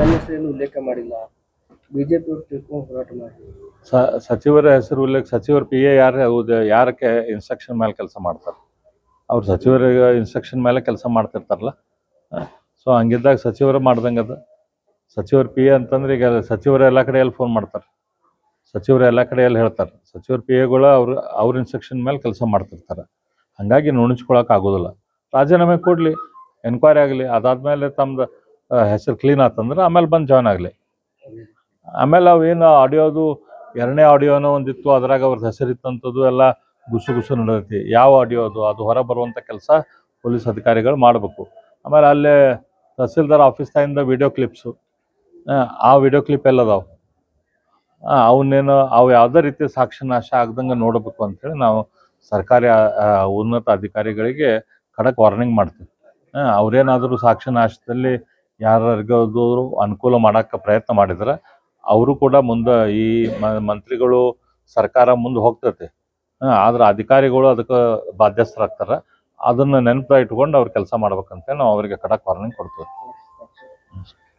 ನನ್ನ ಹೆಸರೇನು ಉಲ್ಲೇಖ ಮಾಡಿಲ್ಲ ಬಿಜೆಪಿ ಅವರು ತಿಳ್ಕೊಂಡು ಹೋರಾಟ ಮಾಡಿ ಸ ಸಚಿವರ ಹೆಸರು ಉಲ್ಲೇಖ ಸಚಿವರು ಪಿ ಎ ಯಾರು ಹೌದು ಯಾರಕ್ಕೆ ಇನ್ಸ್ಟ್ರಕ್ಷನ್ ಮೇಲೆ ಕೆಲಸ ಮಾಡ್ತಾರೆ ಅವ್ರು ಸಚಿವರಿಗೆ ಇನ್ಸ್ಟ್ರಕ್ಷನ್ ಮೇಲೆ ಕೆಲಸ ಮಾಡ್ತಿರ್ತಾರಲ್ಲ ಸೊ ಹಂಗಿದ್ದಾಗ ಸಚಿವರು ಮಾಡ್ದಂಗೆ ಅದು ಸಚಿವರು ಪಿ ಎ ಅಂತಂದ್ರೆ ಈಗ ಸಚಿವರು ಎಲ್ಲ ಕಡೆಯಲ್ಲಿ ಫೋನ್ ಮಾಡ್ತಾರೆ ಸಚಿವರು ಎಲ್ಲ ಕಡೆಯಲ್ಲಿ ಹೇಳ್ತಾರೆ ಸಚಿವರು ಪಿ ಎಗಳು ಅವ್ರು ಅವ್ರ ಇನ್ಸ್ಟ್ರಕ್ಷನ್ ಮೇಲೆ ಕೆಲಸ ಮಾಡ್ತಿರ್ತಾರೆ ಹಾಗಾಗಿ ನುಣುಚ್ಕೊಳಕ್ಕೆ ಆಗೋದಿಲ್ಲ ರಾಜೀನಾಮೆ ಕೊಡಲಿ ಎನ್ಕ್ವೈರಿ ಆಗಲಿ ಅದಾದಮೇಲೆ ತಮ್ಮದು ಹೆಸರು ಕ್ಲೀನ್ ಆತಂದ್ರೆ ಆಮೇಲೆ ಬಂದು ಜಾಯ್ನ್ ಆಗಲಿ ಆಮೇಲೆ ಅವೇನು ಆಡಿಯೋದು ಎರಡನೇ ಆಡಿಯೋನೋ ಒಂದಿತ್ತು ಅದ್ರಾಗ ಅವ್ರದ್ದು ಹೆಸರಿತ್ತಂಥದ್ದು ಎಲ್ಲ ಗುಸು ಗುಸು ನಡೆದೈತಿ ಯಾವ ಆಡಿಯೋ ಅದು ಅದು ಹೊರ ಬರುವಂಥ ಕೆಲಸ ಪೊಲೀಸ್ ಅಧಿಕಾರಿಗಳು ಮಾಡಬೇಕು ಆಮೇಲೆ ಅಲ್ಲೇ ತಹಸೀಲ್ದಾರ್ ಆಫೀಸ್ದಾಗಿಂದ ವಿಡಿಯೋ ಕ್ಲಿಪ್ಸು ಆ ವಿಡಿಯೋ ಕ್ಲಿಪ್ ಎಲ್ಲ ಅದಾವೆ ಅವನ್ನೇನು ಅವು ಯಾವುದೇ ರೀತಿ ಸಾಕ್ಷಿ ನಾಶ ಆಗ್ದಂಗೆ ನೋಡಬೇಕು ಅಂತೇಳಿ ನಾವು ಸರ್ಕಾರಿ ಆ, ಆ, ಉನ್ನತ ಅಧಿಕಾರಿಗಳಿಗೆ ಖಡಕ್ ವಾರ್ನಿಂಗ್ ಮಾಡ್ತೀವಿ ಅವ್ರೇನಾದರೂ ಸಾಕ್ಷಿ ನಾಶದಲ್ಲಿ ಯಾರಿಗಾದ್ರು ಅನುಕೂಲ ಮಾಡೋಕ್ಕೆ ಪ್ರಯತ್ನ ಮಾಡಿದ್ರೆ ಅವರು ಕೂಡ ಮುಂದೆ ಈ ಮ- ಮಂತ್ರಿಗಳು ಸರ್ಕಾರ ಮುಂದೆ ಹೋಗ್ತೈತೆ ಆದ್ರೆ ಅಧಿಕಾರಿಗಳು ಅದಕ್ಕೆ ಬಾಧ್ಯಸ್ಥರಾಗ್ತಾರೆ ಅದನ್ನು ನೆನಪು ಇಟ್ಕೊಂಡು ಅವ್ರು ಕೆಲಸ ಮಾಡ್ಬೇಕಂತ ನಾವು ಅವರಿಗೆ ಖಡಕ್ ವಾರ್ನಿಂಗ್ ಕೊಡ್ತೀವಿ